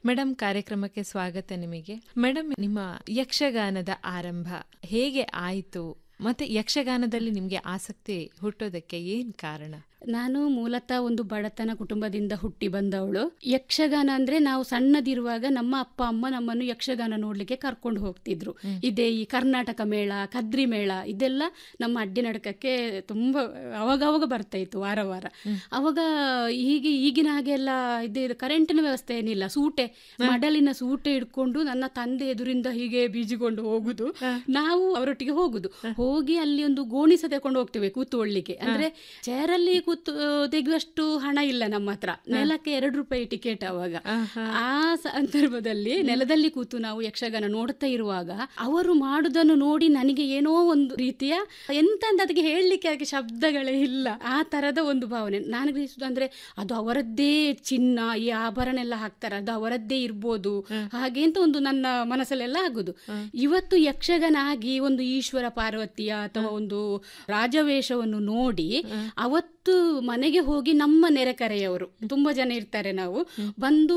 Madam ಕಾರ್ಯಕ್ರಮಕ್ಕೆ ಸ್ವಾಗತ ನಿಮಗೆ ಮೇಡಮ್ ನಿಮ್ಮ ಯಕ್ಷಗಾನದ ಆರಂಭ ಹೇಗೆ ಆಯಿತು ಮತ್ತೆ ಯಕ್ಷಗಾನದಲ್ಲಿ ನಿಮಗೆ ಆಸಕ್ತಿ ಹುಟ್ಟೋದಕ್ಕೆ ಏನ್ ಕಾರಣ ನಾನು ಮೂಲತಃ ಒಂದು ಬಡತನ ಕುಟುಂಬದಿಂದ ಹುಟ್ಟಿ ಬಂದವಳು ಯಕ್ಷಗಾನ ಅಂದ್ರೆ ನಾವು ಸಣ್ಣದಿರುವಾಗ ನಮ್ಮ ಅಪ್ಪ ಅಮ್ಮ ನಮ್ಮನ್ನು ಯಕ್ಷಗಾನ ನೋಡ್ಲಿಕ್ಕೆ ಕರ್ಕೊಂಡು ಹೋಗ್ತಿದ್ರು ಇದೇ ಈ ಕರ್ನಾಟಕ ಮೇಳ ಕದ್ರಿ ಮೇಳ ಇದೆಲ್ಲ ನಮ್ಮ ಅಡ್ಡಿ ನಡಕಕ್ಕೆ ತುಂಬಾ ಅವಾಗವಾಗ ಬರ್ತಾ ಇತ್ತು ವಾರ ವಾರ ಅವಾಗ ಹೀಗೆ ಈಗಿನ ಹಾಗೆ ಎಲ್ಲ ಇದು ಕರೆಂಟಿನ ವ್ಯವಸ್ಥೆ ಏನಿಲ್ಲ ಸೂಟೆ ಮಡಲಿನ ಸೂಟೆ ಇಟ್ಕೊಂಡು ನನ್ನ ತಂದೆ ಎದುರಿಂದ ಹೀಗೆ ಬೀಜಿಕೊಂಡು ಹೋಗುದು ನಾವು ಅವರೊಟ್ಟಿಗೆ ಹೋಗುದು ಹೋಗಿ ಅಲ್ಲಿ ಒಂದು ಗೋಣಿಸ ತಕೊಂಡು ಹೋಗ್ತೇವೆ ಕೂತ್ಕೊಳ್ಳಿಕ್ಕೆ ಅಂದ್ರೆ ಚೇರಲ್ಲಿ ಕೂತು ತೆಗೆಯುವಷ್ಟು ಹಣ ಇಲ್ಲ ನಮ್ಮ ಹತ್ರ ನೆಲಕ್ಕೆ ಎರಡು ರೂಪಾಯಿ ಟಿಕೆಟ್ ಅವಾಗ ಆ ಸಂದರ್ಭದಲ್ಲಿ ನೆಲದಲ್ಲಿ ಕೂತು ನಾವು ಯಕ್ಷಗಾನ ನೋಡ್ತಾ ಇರುವಾಗ ಅವರು ಮಾಡುದನ್ನು ನೋಡಿ ನನಗೆ ಏನೋ ಒಂದು ರೀತಿಯ ಎಂತ ಅಂತ ಅದಕ್ಕೆ ಹೇಳಲಿಕ್ಕೆ ಅದಕ್ಕೆ ಶಬ್ದಗಳೇ ಇಲ್ಲ ಆ ತರದ ಒಂದು ಭಾವನೆ ನಾನು ಗ್ರಹಿಸುದು ಅಂದ್ರೆ ಅದು ಅವರದ್ದೇ ಚಿನ್ನ ಈ ಆಭರಣ ಎಲ್ಲ ಹಾಕ್ತಾರೆ ಅದು ಅವರದ್ದೇ ಇರ್ಬೋದು ಹಾಗೆ ಅಂತ ಒಂದು ನನ್ನ ಮನಸ್ಸಲ್ಲೆಲ್ಲ ಆಗುದು ಇವತ್ತು ಯಕ್ಷಗಾನ ಆಗಿ ಒಂದು ಈಶ್ವರ ಪಾರ್ವತಿಯ ಅಥವಾ ಒಂದು ರಾಜವೇಷವನ್ನು ನೋಡಿ ಅವತ್ತು ಮನೆಗೆ ಹೋಗಿ ನಮ್ಮ ನೆರೆಕರೆಯವರು ತುಂಬಾ ಜನ ಇರ್ತಾರೆ ನಾವು ಬಂದು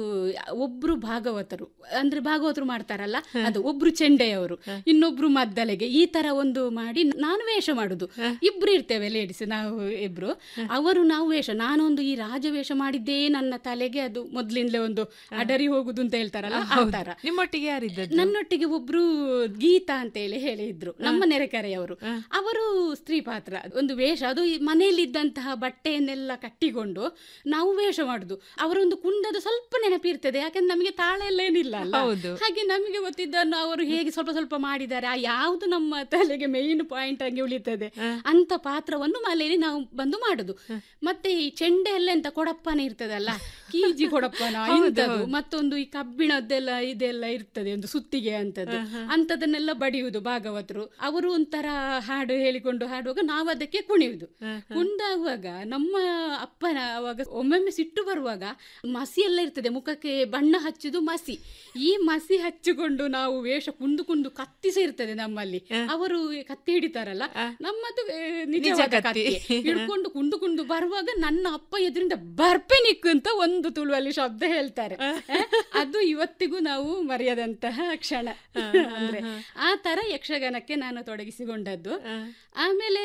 ಒಬ್ರು ಭಾಗವತರು ಅಂದ್ರೆ ಭಾಗವತರು ಮಾಡ್ತಾರಲ್ಲ ಅದು ಒಬ್ರು ಚೆಂಡೆಯವರು ಇನ್ನೊಬ್ರು ಮದ್ದಲೆಗೆ ಈ ತರ ಒಂದು ಮಾಡಿ ನಾನು ವೇಷ ಮಾಡುದು ಇಬ್ರು ಇರ್ತೇವೆ ಲೇಡೀಸ್ ನಾವು ಇಬ್ರು ಅವರು ನಾವು ವೇಷ ನಾನೊಂದು ಈ ರಾಜವೇಷ ಮಾಡಿದ್ದೇ ನನ್ನ ತಲೆಗೆ ಅದು ಮೊದ್ಲಿಂದಲೇ ಒಂದು ಅಡರಿ ಹೋಗುದು ಅಂತ ಹೇಳ್ತಾರಲ್ಲ ಆ ತರ ನಿಮ್ಮೊಟ್ಟಿಗೆ ಯಾರಿದ್ದದ್ದು ನನ್ನೊಟ್ಟಿಗೆ ಒಬ್ರು ಗೀತಾ ಅಂತ ಹೇಳಿ ಹೇಳಿದ್ರು ನಮ್ಮ ನೆರೆಕರೆಯವರು ಅವರು ಸ್ತ್ರೀ ಪಾತ್ರ ಒಂದು ವೇಷ ಅದು ಈ ಮನೆಯಲ್ಲಿದ್ದಂತಹ ಬಟ್ಟೆಯನ್ನೆಲ್ಲ ಕಟ್ಟಿಕೊಂಡು ನಾವು ವೇಷ ಮಾಡುದು ಅವರೊಂದು ಕುಂಡದ ಸ್ವಲ್ಪ ನೆನಪಿರ್ತದೆ ಯಾಕಂದ್ರೆ ನಮಗೆ ತಾಳ ಎಲ್ಲ ಏನಿಲ್ಲ ಅಲ್ಲ ಹೌದು. ಹಾಗೆ ನಮಗೆ ಗೊತ್ತಿದ್ದನ್ನು ಅವರು ಹೇಗೆ ಸ್ವಲ್ಪ ಸ್ವಲ್ಪ ಮಾಡಿದ್ದಾರೆ ಆ ಯಾವುದು ನಮ್ಮ ತಲೆಗೆ ಮೇನ್ ಪಾಯಿಂಟ್ ಆಗಿ ಉಳಿತದೆ ಅಂತ ಪಾತ್ರವನ್ನು ಮಲೆಯಲ್ಲಿ ನಾವು ಬಂದು ಮಾಡುದು ಮತ್ತೆ ಈ ಚೆಂಡೆ ಎಲ್ಲ ಎಂತ ಕೊಡಪ್ಪನ ಇರ್ತದಲ್ಲ ಕೀಜಿ ಕೊಡಪ್ಪನ ಇಂಥದ್ದು ಮತ್ತೊಂದು ಈ ಕಬ್ಬಿಣದ್ದೆಲ್ಲ ಇದೆಲ್ಲ ಇರ್ತದೆ ಒಂದು ಸುತ್ತಿಗೆ ಅಂತದ್ದು ಅಂತದನ್ನೆಲ್ಲ ಬಡಿಯುವುದು ಭಾಗವತರು ಅವರು ಒಂಥರ ಹಾಡು ಹೇಳಿಕೊಂಡು ಹಾಡುವಾಗ ನಾವು ಅದಕ್ಕೆ ಕುಣಿಯುವುದು ಕುಂದಾಗುವಾಗ ನಮ್ಮ ಅಪ್ಪನ ಅವಾಗ ಒಮ್ಮೊಮ್ಮೆ ಸಿಟ್ಟು ಬರುವಾಗ ಮಸಿ ಎಲ್ಲ ಇರ್ತದೆ ಮುಖಕ್ಕೆ ಬಣ್ಣ ಹಚ್ಚುದು ಮಸಿ ಈ ಮಸಿ ಹಚ್ಚಿಕೊಂಡು ನಾವು ವೇಷ ಕುಂದು ಕುಂದು ಕತ್ತಿ ಸಹ ಇರ್ತದೆ ನಮ್ಮಲ್ಲಿ ಅವರು ಕತ್ತಿ ಹಿಡಿತಾರಲ್ಲ ನಮ್ಮದು ಆ, ನಿಜವಾದ ಕತ್ತಿ. ಕತ್ತಿ ಹಿಡ್ಕೊಂಡು ಕುಂದು ಕುಂದು ಬರುವಾಗ ನನ್ನ ಅಪ್ಪ ಎದುರಿಂದ ಬರ್ಪೆ ನಿಕ್ಕು ಅಂತ ಒಂದು ತುಳುವಲ್ಲಿ ಶಬ್ದ ಹೇಳ್ತಾರೆ ಅದು ಇವತ್ತಿಗೂ ನಾವು ಮರೆಯದಂತಹ ಕ್ಷಣ ಅಂದ್ರೆ ಆ ತರ ಯಕ್ಷಗಾನಕ್ಕೆ ನಾನು ತೊಡಗಿಸಿಕೊಂಡದ್ದು ಆಮೇಲೆ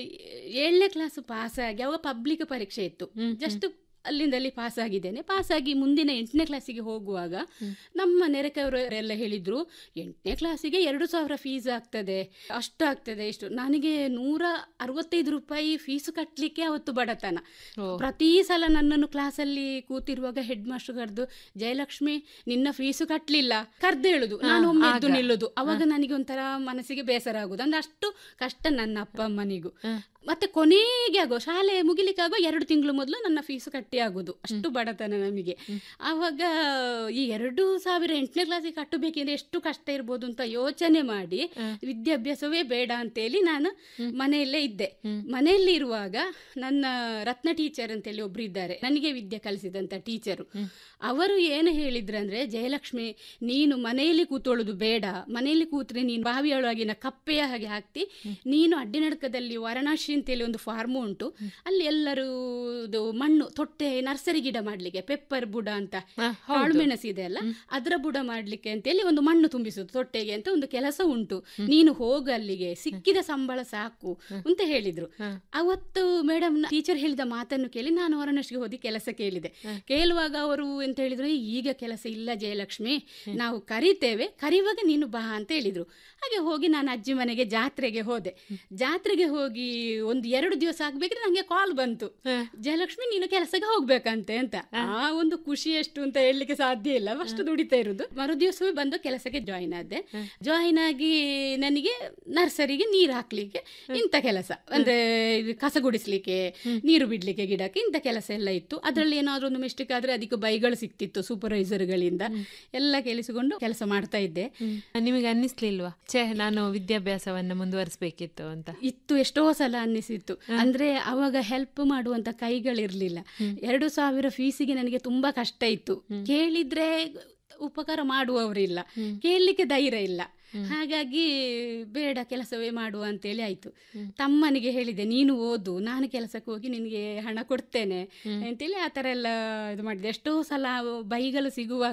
ಏಳನೇ ಕ್ಲಾಸ್ ಪಾಸ್ ಆಗಿ ಅವಾಗ ಪಬ್ಲಿಕ್ ಪರೀಕ್ಷೆ ಇತ್ತು ಜಸ್ಟ್ ಅಲ್ಲಿಂದಲ್ಲಿ ಪಾಸ್ ಆಗಿದ್ದೇನೆ ಪಾಸ್ ಆಗಿ ಮುಂದಿನ ಎಂಟನೇ ಕ್ಲಾಸಿಗೆ ಹೋಗುವಾಗ ನಮ್ಮ ನೆರೆಕವರೆಲ್ಲ ಹೇಳಿದ್ರು ಎಂಟನೇ ಕ್ಲಾಸಿಗೆ ಎರಡು ಸಾವಿರ ಫೀಸ್ ಆಗ್ತದೆ ಅಷ್ಟು ಆಗ್ತದೆ ಇಷ್ಟು ನನಗೆ ನೂರ ಅರವತ್ತೈದು ರೂಪಾಯಿ ಫೀಸು ಕಟ್ಟಲಿಕ್ಕೆ ಅವತ್ತು ಬಡತನ ಪ್ರತಿ ಸಲ ನನ್ನನ್ನು ಕ್ಲಾಸಲ್ಲಿ ಕೂತಿರುವಾಗ ಹೆಡ್ ಮಾಸ್ಟರ್ ಕರೆದು ಜಯಲಕ್ಷ್ಮಿ ನಿನ್ನ ಫೀಸು ಕಟ್ಟಲಿಲ್ಲ ಕರ್ದು ಹೇಳುದು ನಾನು ಒಮ್ಮೆ ಎದ್ದು ನಿಲ್ಲುದು ಅವಾಗ ನನಗೆ ಒಂಥರ ಮನಸ್ಸಿಗೆ ಬೇಸರ ಆಗುದು ಅಂದ್ರೆ ಅಷ್ಟು ಕಷ್ಟ ನನ್ನ ಅಪ್ಪ ಅಮ್ಮನಿಗೂ ಮತ್ತೆ ಕೊನೆಗೆ ಆಗೋ ಶಾಲೆ ಮುಗಿಲಿಕ್ಕೆ ಆಗೋ ಎರಡು ತಿಂಗಳು ಮೊದಲು ನನ್ನ ಫೀಸು ಕಟ್ಟಿ ಆಗೋದು ಅಷ್ಟು ಬಡತನ ನಮಗೆ ಆವಾಗ ಈ ಎರಡು ಸಾವಿರ ಎಂಟನೇ ಕ್ಲಾಸಿಗೆ ಕಟ್ಟಬೇಕೆಂದ್ರೆ ಎಷ್ಟು ಕಷ್ಟ ಇರ್ಬೋದು ಅಂತ ಯೋಚನೆ ಮಾಡಿ ವಿದ್ಯಾಭ್ಯಾಸವೇ ಬೇಡ ಅಂತೇಳಿ ನಾನು ಮನೆಯಲ್ಲೇ ಇದ್ದೆ ಮನೆಯಲ್ಲಿ ಇರುವಾಗ ನನ್ನ ರತ್ನ ಟೀಚರ್ ಅಂತೇಳಿ ಒಬ್ರು ಇದ್ದಾರೆ ನನಗೆ ವಿದ್ಯೆ ಕಲಿಸಿದಂತ ಟೀಚರು ಅವರು ಏನು ಹೇಳಿದ್ರಂದ್ರೆ ಜಯಲಕ್ಷ್ಮಿ ನೀನು ಮನೆಯಲ್ಲಿ ಕೂತೊಳುದು ಬೇಡ ಮನೆಯಲ್ಲಿ ಕೂತ್ರೆ ನೀನು ಬಾವಿಯೊಳಗಿನ ಕಪ್ಪೆಯ ಹಾಗೆ ಹಾಕ್ತಿ ನೀನು ಅಡ್ಡಿನಡಕದಲ್ಲಿ ವಾರಣಾಸಿ ಅಂತೇಳಿ ಒಂದು ಫಾರ್ಮು ಉಂಟು ಅಲ್ಲಿ ಎಲ್ಲರೂ ಇದು ಮಣ್ಣು ತೊಟ್ಟೆ ನರ್ಸರಿ ಗಿಡ ಮಾಡ್ಲಿಕ್ಕೆ ಪೆಪ್ಪರ್ ಬುಡ ಅಂತ ಕಾಳುಮೆಣಸು ಇದೆ ಅಲ್ಲ ಅದರ ಬುಡ ಮಾಡ್ಲಿಕ್ಕೆ ಅಂತೇಳಿ ಒಂದು ಮಣ್ಣು ತುಂಬಿಸುದು ತೊಟ್ಟೆಗೆ ಅಂತ ಒಂದು ಕೆಲಸ ಉಂಟು ನೀನು ಹೋಗು ಅಲ್ಲಿಗೆ ಸಿಕ್ಕಿದ ಸಂಬಳ ಸಾಕು ಅಂತ ಹೇಳಿದ್ರು ಅವತ್ತು ಮೇಡಮ್ ಟೀಚರ್ ಹೇಳಿದ ಮಾತನ್ನು ಕೇಳಿ ನಾನು ವಾರಣಾಸಿಗೆ ಹೋಗಿ ಕೆಲಸ ಕೇಳಿದೆ ಕೇಳುವಾಗ ಅವರು ಎಂತ ಹೇಳಿದ್ರು ಈಗ ಕೆಲಸ ಇಲ್ಲ ಜಯಲಕ್ಷ್ಮಿ ನಾವು ಕರಿತೇವೆ ಕರೆಯುವಾಗ ನೀನು ಬಾ ಅಂತ ಹೇಳಿದ್ರು ಹಾಗೆ ಹೋಗಿ ನಾನು ಅಜ್ಜಿ ಮನೆಗೆ ಜಾತ್ರೆಗೆ ಹೋದೆ ಜಾತ್ರೆಗೆ ಹೋಗಿ ಒಂದು ಎರಡು ದಿವಸ ಆಗ್ಬೇಕ್ರೆ ನಂಗೆ ಕಾಲ್ ಬಂತು ಜಯಲಕ್ಷ್ಮಿ ನೀನು ಕೆಲಸಕ್ಕೆ ಹೋಗ್ಬೇಕಂತೆ ಅಂತ ಆ ಒಂದು ಖುಷಿ ಎಷ್ಟು ಅಂತ ಹೇಳಲಿಕ್ಕೆ ಸಾಧ್ಯ ಇಲ್ಲ ಅಷ್ಟು ದುಡಿತಾ ಇರುದು ಮರು ದಿವಸವೇ ಬಂದು ಕೆಲಸಕ್ಕೆ ಜಾಯಿನ್ ಆದೆ ಜಾಯಿನ್ ಆಗಿ ನನಗೆ ನರ್ಸರಿಗೆ ನೀರು ಹಾಕ್ಲಿಕ್ಕೆ ಇಂಥ ಕೆಲಸ ಅಂದ್ರೆ ಇದು ಕಸ ಗುಡಿಸ್ಲಿಕ್ಕೆ ನೀರು ಬಿಡ್ಲಿಕ್ಕೆ ಗಿಡಕ್ಕೆ ಇಂಥ ಕೆಲಸ ಎಲ್ಲ ಇತ್ತು ಅದರಲ್ಲಿ ಏನಾದ್ರೂ ಒಂದು ಮಿಸ್ಟೇಕ್ ಆದ್ರೆ ಅದಕ್ಕೆ ಬೈಗಳು ಸಿಕ್ತಿತ್ತು ಸೂಪರ್ವೈಸರ್ಗಳಿಂದ ಎಲ್ಲ ಕೇಳಿಸಿಕೊಂಡು ಕೆಲಸ ಮಾಡ್ತಾ ಇದ್ದೆ ನಿಮಗೆ ಅನ್ನಿಸ್ಲಿಲ್ವಾ ಛೇ ನಾನು ವಿದ್ಯಾಭ್ಯಾಸವನ್ನ ಮುಂದುವರಿಸಬೇಕಿತ್ತು ಅಂತ ಇತ್ತು ಎಷ್ಟೋ ಸಲ ಅನ್ನಿಸಿತ್ತು ಅಂದ್ರೆ ಅವಾಗ ಹೆಲ್ಪ್ ಮಾಡುವಂತ ಕೈಗಳಿರ್ಲಿಲ್ಲ ಎರಡು ಸಾವಿರ ಫೀಸಿಗೆ ನನಗೆ ತುಂಬಾ ಕಷ್ಟ ಇತ್ತು ಕೇಳಿದ್ರೆ ಉಪಕಾರ ಮಾಡುವವರಿಲ್ಲ ಕೇಳಲಿಕ್ಕೆ ಧೈರ್ಯ ಇಲ್ಲ ಹಾಗಾಗಿ ಬೇಡ ಕೆಲಸವೇ ಮಾಡುವ ಅಂತೇಳಿ ಆಯ್ತು ತಮ್ಮನಿಗೆ ಹೇಳಿದೆ ನೀನು ಓದು ನಾನು ಕೆಲಸಕ್ಕೆ ಹೋಗಿ ನಿನಗೆ ಹಣ ಕೊಡ್ತೇನೆ ಅಂತೇಳಿ ಆ ಥರ ಎಲ್ಲ ಇದು ಮಾಡಿದೆ ಎಷ್ಟೋ ಸಲ ಬೈಗಳು ಸಿಗುವಾಗ